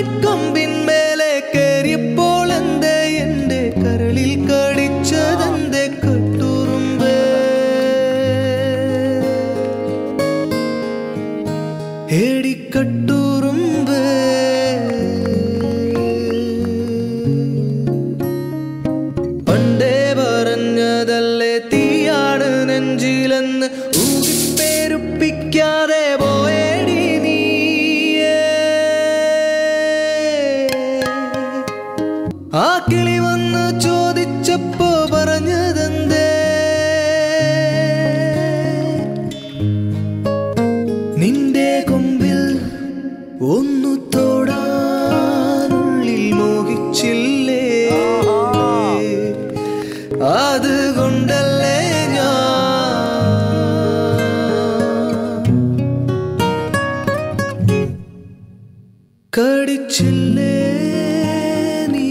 ആഞ്ഞിലിക്കൊമ്പിന്മേലെ കേറിയപ്പോൾ എന്തേ എന്റെ കരളിൽ കടിച്ചതെന്തേ കട്ടുറുമ്പേ ഏടിക്കട്ടുറുമ്പേ പണ്ടേ പറഞ്ഞതല്ലേ തീയാണ് നെഞ്ചിലെന്ന് ഊഹിപ്പേരുപ്പിക്കാതെ പോയേടി നീയേ ആ കിളി വന്ന് ചോദിച്ചപ്പോ പറഞ്ഞതെന്തേ നിന്റെ കൊമ്പിൽ ഒന്നു തൊടാനുള്ളിൽ മോഹിച്ചില്ലേ അതുകൊണ്ടല്ലേ ഞാൻ കടിച്ചില്ലേ നീ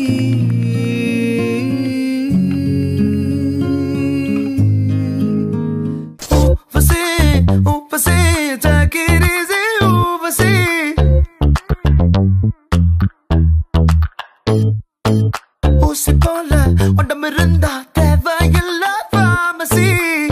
Você, o você, take it easy, o você. ஊசி போல உடம்பு இருந்தா தேவையில்ல pharmacy.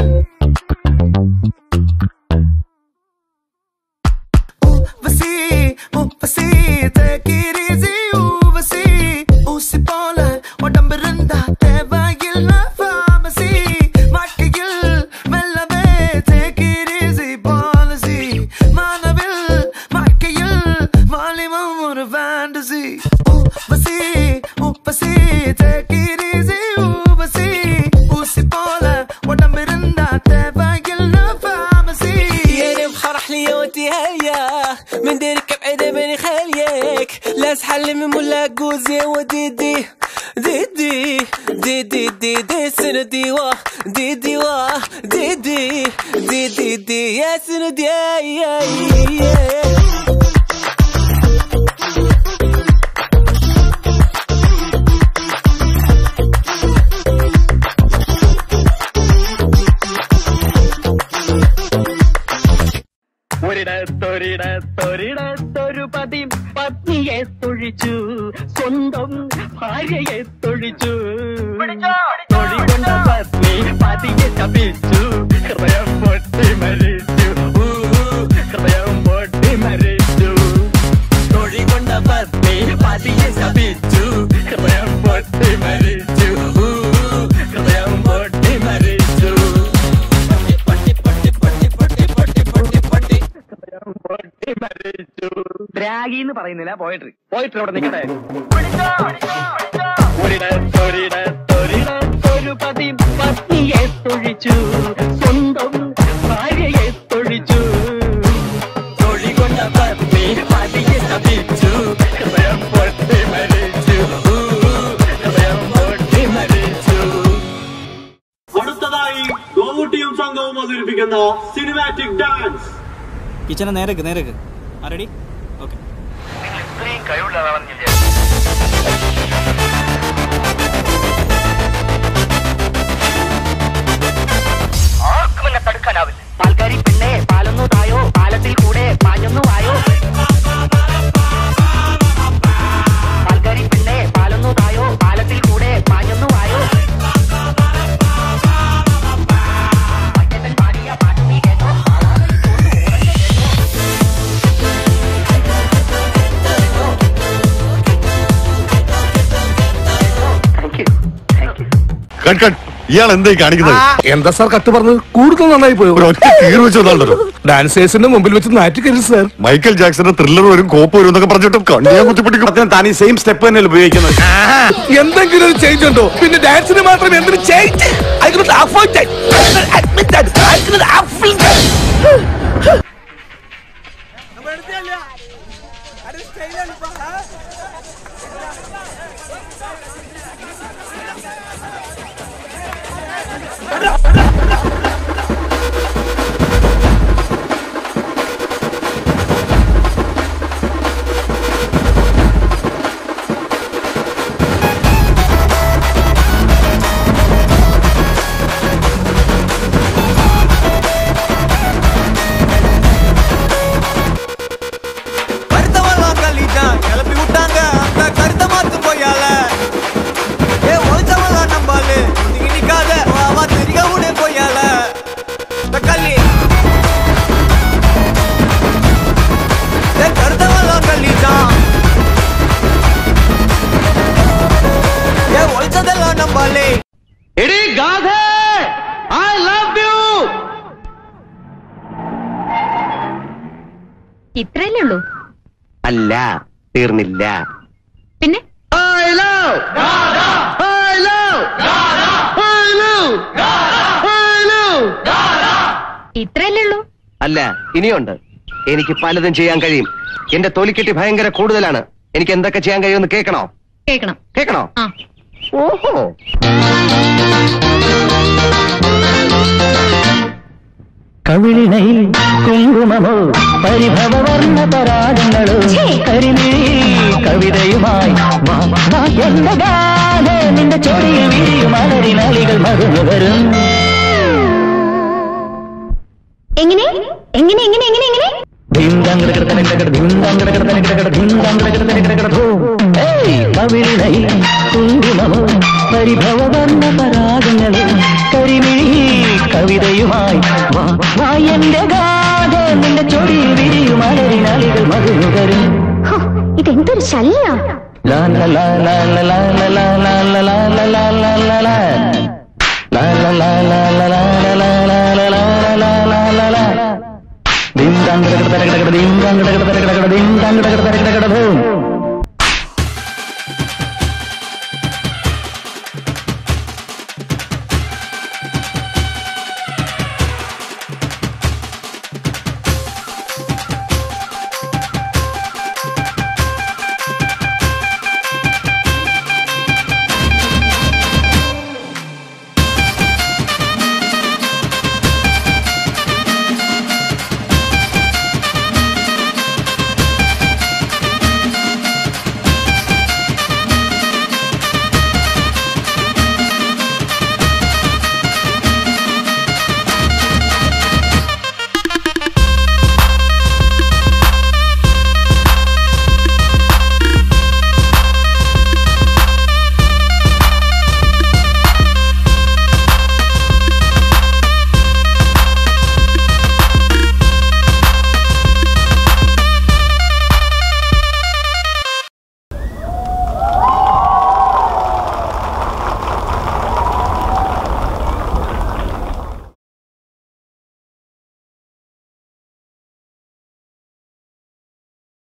ஊசி, ஊசி, take it easy, ஊசி. ஊசி போல உடம்பு இருந்தா தேவையில்ல pharmacy. வாழ்க்கையில் மெல்லவே take it easy policy. வானவில் வாழ்க்கையில் வாலிபம் ஒரு fantasy. ஊசி, ஊசி, take it easy, ஊசி. ஊசி போல உடம்பு இருந்தா தேவையில்ல pharmacy. يا بخرح لي وانتي هيا من ديرك بعيدة بيني خاليك لا سحل من مولا جوزي وديدي ديدي ديدي ديدي سندي واه ديدي واه ديدي ديدي دي يا سندي يا يا يا ഒരിടത്തൊരിടത്തൊരു പതി പത്നിയെ തൊഴിച്ചു സ്വന്തം ഭാര്യയെ തൊഴിച്ചു തൊഴികൊണ്ട പത്നി പതിയെ ശപിച്ചു ഹൃദയം പൊട്ടി മരിച്ചു ഊ, ഹൃദയം പൊട്ടി മരിച്ചു തൊഴികൊണ്ട പത്നി പതിയെ ശപിച്ചു ഹൃദയം പൊട്ടി മരിച്ചു ഊ, ഹൃദയം പൊട്ടി മരിച്ചു പൊട്ടി പൊട്ടി പൊട്ടി പൊട്ടി പൊട്ടി പൊട്ടി പൊട്ടി പൊട്ടി മരിച്ചു ദ്രാഗി എന്ന് പറയുന്നില്ല പോയട്രി പോയട്രി അവിടെ നിൽക്കട്ടെ ഒരിടത്തൊരിടത്തൊരിടത്തൊരു പതി പത്നിയെ തൊഴിച്ചു സ്വന്തം ഭാര്യയെ തൊഴിച്ചു തൊഴികൊണ്ട പത്നി പതിയെ ശപിച്ചു ഹൃദയം പൊട്ടി മരിച്ചു ഊ, ഹൃദയം പൊട്ടി മരിച്ചു അടുത്തതായി ഗോവുട്ടിയും സംഘവും അവതരിപ്പിക്കുന്ന സിനിമാറ്റിക് ഡാൻസ് കിച്ചനെ നേരക്ക് നേരക്ക് ആ റെഡി ഓക്കെ ഇത്രയും കഴിവുള്ളതാണെന്ന് ആർക്കും എന്നെ തടുക്കാനാവില്ല പാൽക്കാരി പെണ്ണെ പാലൊന്നു തായോ പാലത്തിൽ കൂടെ പാഞ്ഞൊന്നു വായോ പാൽക്കാരി പെണ്ണെ പാലൊന്നു തായോ പാലത്തിൽ കൂടെ പാഞ്ഞൊന്നു വായോ മറ്റേതൻ പാടിയ പാട്ട് നീ കേട്ടോ thank you thank you cut cut ഇയാൾ എന്തായി കാണിക്കുന്നത് എന്താ സാർ കട്ട് പറഞ്ഞത് കൂടുതൽ നന്നായി പോയോ ഒരു ഒറ്റ കീറി വെച്ച് വന്നാണല്ലോ ഡാൻസേഴ്സിന്റെ മുമ്പിൽ വെച്ച് നാറ്റിക്കരുത് സാർ മൈക്കൽ ജാക്സന്റെ ത്രില്ലർ വരും കോപ്പ് വരും എന്നൊക്കെ പറഞ്ഞിട്ട് കണ്ണിയാ കുത്തിപ്പിടിക്കും താൻ ഈ സെയിം സ്റ്റെപ്പ് തന്നെ ഉപയോഗിക്കുന്നത് എന്തെങ്കിലും ഒരു ചേഞ്ച് ഉണ്ടോ പിന്നെ ഡാൻസിന് മാത്രം എന്തൊരു ചേഞ്ച് பருத்த வள்ளம் கள்ளிட்டான் கிளப்பி விட்டாங்க ഇത്രയല്ലേ ഉള്ളൂ അല്ല തീർന്നില്ല പിന്നെ ഇത്രയല്ലേ ഉള്ളൂ അല്ല ഇനിയുണ്ട് എനിക്ക് പലതും ചെയ്യാൻ കഴിയും എന്റെ തൊലിക്കെട്ടി ഭയങ്കര കൂടുതലാണ് എനിക്ക് എന്തൊക്കെ ചെയ്യാൻ കഴിയുമെന്ന് കേൾക്കണോ കേക്കണം കേൾക്കണോ ആ ഓഹോ കവിളിണയിൽ കുങ്കുമമോ പരിഭവവർണ്ണ പരാഗങ്ങളോ കരിമീ കവിതയുമായി വാ, വാ, എന്റെ ഗാഥ നിന്റെ ചൊടിയിൽ വിരിയും അലരിനാളികൾ മറന്നു വരും എങ്ങനെ എങ്ങനെ എങ്ങനെ എങ്ങനെ എങ്ങനെ കവിളിണയിൽ കുങ്കുമമോ പരിഭവവർണ്ണ പരാഗങ്ങളോ കരിമിഴി കവിതയുമായി വാ, വാ, എന്റെ ഗാഥ നിന്റെ ചൊടിയിൽ വിരിയും അലരിനാളികൾ മറന്നു വരും ഹോ, ഇതെന്തൊരു ശല്യ La la la la la la la la la la la la la la la la. La la la la la la la la la la la la la la la. Dim dang da da da da da dim dang da da da da da dim dang da da da da da da boom.